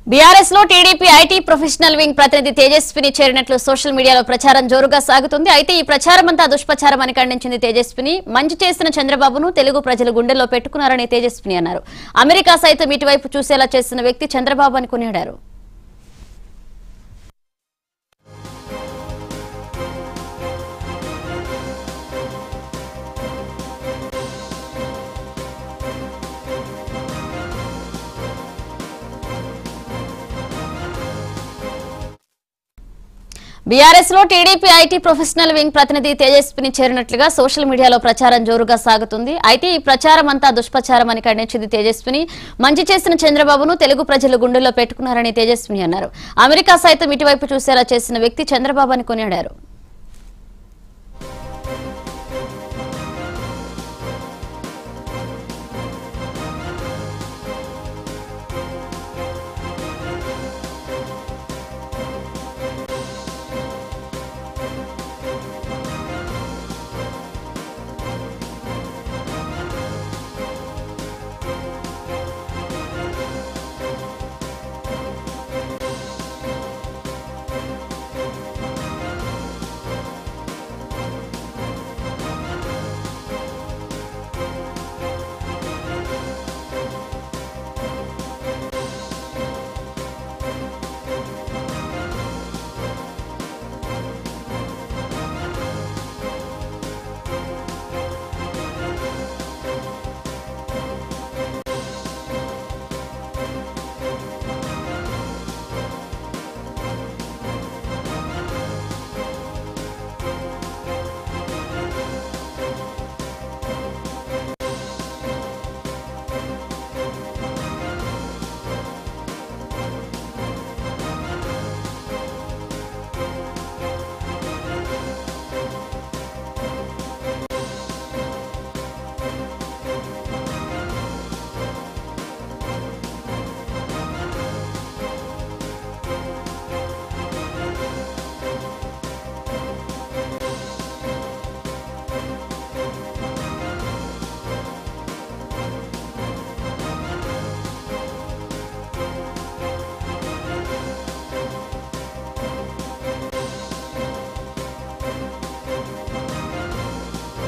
BRS లో TDP IT professional wing ప్రతినిధి Tejaswini చేరినట్లు social మీడియాలో ప్రచారం జోరుగా సాగుతుంది అయితే ఈ ప్రచారం అంతా దుష్ప్రచారం అని ఖండించింది తేజస్విని మంచి చేసిన చంద్రబాబును తెలుగు ప్రజలు గుండెల్లో పెట్టుకున్నారని తేజస్విని అన్నారు అమెరికా సైతం ఇటువైపు చూసేలా చేసిన వ్యక్తి చంద్రబాబు అని కొనియాడారు బీఆర్ఎస్ లో టీడీపీ ఐటీ ప్రొఫెషనల్ వింగ్ ప్రతినిధి తేజస్విని చేరినట్లుగా సోషల్ మీడియాలో ప్రచారం జోరుగా సాగుతుంది అయితే ఈ ప్రచారం అంతా దుష్ప్రచారం అని ఖండించింది తేజస్విని మంచి చేసిన చంద్రబాబును తెలుగు ప్రజలు గుండెల్లో పెట్టుకున్నారని తేజస్విని అన్నారు అమెరికా సైతం ఇటువైపు చూసేలా చేసిన వ్యక్తి చంద్రబాబు అని కొనియాడారు